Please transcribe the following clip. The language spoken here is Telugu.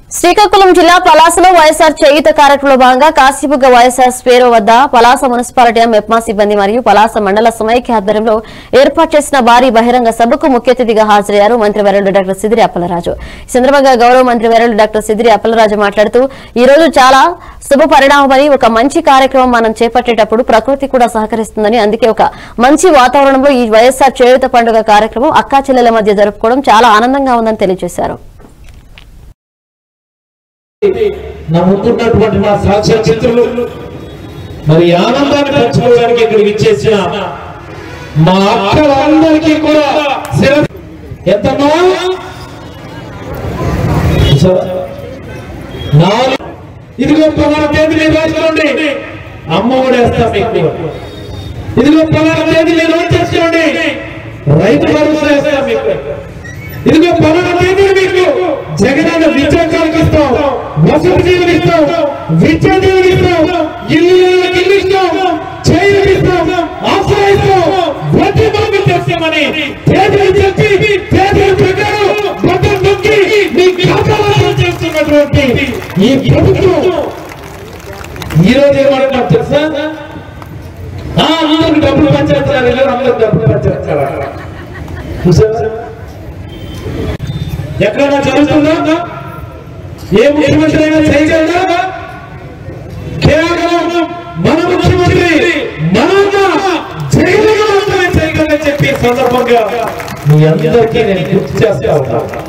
శ్రీకాకుళం జిల్లా పలాసలో వైఎస్ఆర్ చేయుత కార్యక్రమంలో భాగంగా కాశీబుగ్గ వైఎస్ఆర్ స్పేరో వద్ద పలాస మున్సిపాలిటీ మెప్మా సిబ్బంది మరియు పలాస మండల సమైక్య ఆధ్వర్యంలో ఏర్పాటు చేసిన భారీ బహిరంగ సభకు ముఖ్య అతిథిగా హాజరయ్యారు మంత్రి వరుడు డాక్టర్ సిదిరి అప్పలరాజు ఈ సందర్భంగా గౌరవ మంత్రి వరుడు డాక్టర్ సిదిరి అప్పలరాజు మాట్లాడుతూ ఈ రోజు చాలా శుభ పరిణామమని ఒక మంచి కార్యక్రమం మనం చేపట్టేటప్పుడు ప్రకృతి కూడా సహకరిస్తుందని అందుకే ఒక మంచి వాతావరణంలో ఈ వైఎస్ఆర్ చేయుత పండుగ కార్యక్రమం అక్కా చెల్లెల మధ్య జరుపుకోవడం చాలా ఆనందంగా ఉందని తెలియజేశారు నా ముందున్నటువంటి నా సాక్ష్య చిత్రులు మరి ఈ ఆనందాన్ని పంచుకోవడానికి ఇక్కడికి ఇచ్చేసిన మా అక్కలందరికీ కూడా శిర- ఎంతమ్మా చూసావా? నాలుగు ఇదిగో పలానా తేదీ మీరు రాసుకోండి అమ్మ కూడా వేస్తాం మీకు ఇదిగో పలానా తేదీ మీరు నోట్ చేసుకోండి రైతు భరోసా వేస్తాం మీకు ఇదిగో పలానా తేదీ మీకు జగనన్న విద్యా ఇస్తాం వసతి దీవులు ఇస్తాం విద్యా దీవులు ఇస్తాం ఇల్లు ఇళ్ళకి ఇల్లు ఇస్తాం చేయులు ఇస్తాం ఆశ్రయ ఇస్తాం వడ్డీ మాకు తెస్తామని తేదీలు చెప్పి తేదీల ప్రకారం బట్టలు నొక్కి మీ ఖాతాలో చేస్తున్నటువంటి ఈ ప్రభుత్వం ఈ రోజు ఏమంటున్నారు తెలుసా ఆ, అందరికి డబ్బులు పంచేస్తారు అందరికి డబ్బులు పంచేస్తారు చూసారా ఎక్కడైనా జరుగుతుందా ఏ ముఖ్యమంత్రి అయినా చేయగలరా కేవలం మన ముఖ్యమంత్రి మన జగన్ మాత్రమే చేయగలని చెప్పి ఈ సందర్భంగా మీ అందరికీ నేను గుర్తు చేస్తా ఉన్నా